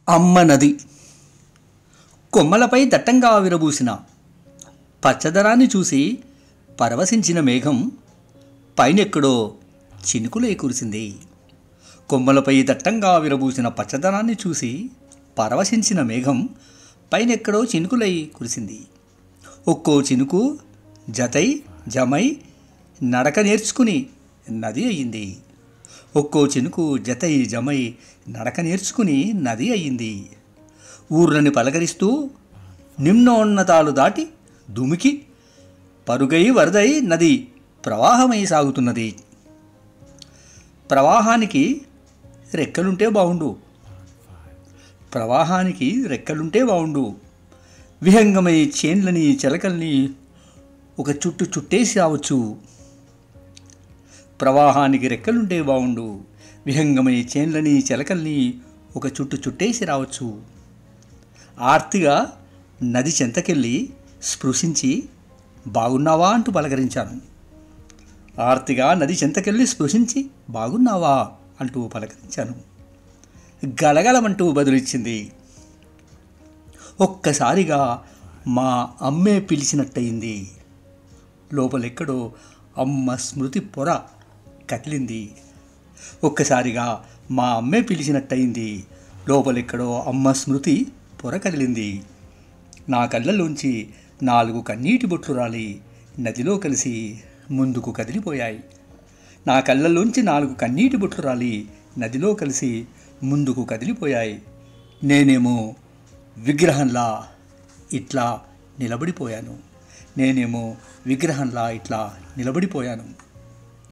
అమ్మ నది కొమ్మలపై దట్టంగా విరబూసిన పచ్చదనాన్ని చూసి పరవశించిన మేఘం పైనెక్కడో చినుకులై కురిసింది కొమ్మలపై దట్టంగా విరబూసిన పచ్చదనాన్ని చూసి పరవశించిన మేఘం పైనెక్కడో చినుకులై కురిసింది ఒక్కో చినుకు జతై జమై నడక నేర్చుకుని నది అయ్యింది ఒక్కో చినుకు జతై జమై నడక నేర్చుకుని నది అయ్యింది ఊర్లని పలకరిస్తూ నిమ్నోన్నతాలు దాటి దుమికి పరుగై వరదై నది ప్రవాహమై సాగుతున్నది ప్రవాహానికి రెక్కలుంటే బావుండు ప్రవాహానికి రెక్కలుంటే బావుండు విహంగమై చేన్లని చెలకల్ని ఒక చుట్టు చుట్టేసి రావచ్చు ప్రవాహానికి రెక్కలుంటే బావుండు విహంగమై చేన్లని చెలకల్ని ఒక చుట్టు చుట్టేసి రావచ్చు ఆర్తిగా నది చెంతకెళ్ళి స్పృశించి బాగున్నావా అంటూ పలకరించాను ఆర్తిగా నది చెంతకెళ్ళి స్పృశించి బాగున్నావా అంటూ పలకరించాను గలగలమంటూ బదులిచ్చింది ఒక్కసారిగా మా అమ్మే పిలిచినట్టయింది లోపలెక్కడో అమ్మ స్మృతి పొర కదిలింది ఒక్కసారిగా మా అమ్మే పిలిచినట్టయింది లోపలెక్కడో అమ్మ స్మృతి పొర కదిలింది నా కళ్ళలోంచి నాలుగు కన్నీటి బొట్లు రాలి నదిలో కలిసి ముందుకు కదిలిపోయాయి నా కళ్ళల్లోంచి నాలుగు కన్నీటి బొట్లు రాలి నదిలో కలిసి ముందుకు కదిలిపోయాయి నేనేమో విగ్రహంలా ఇట్లా నిలబడిపోయాను నేనేమో విగ్రహంలా ఇట్లా నిలబడిపోయాను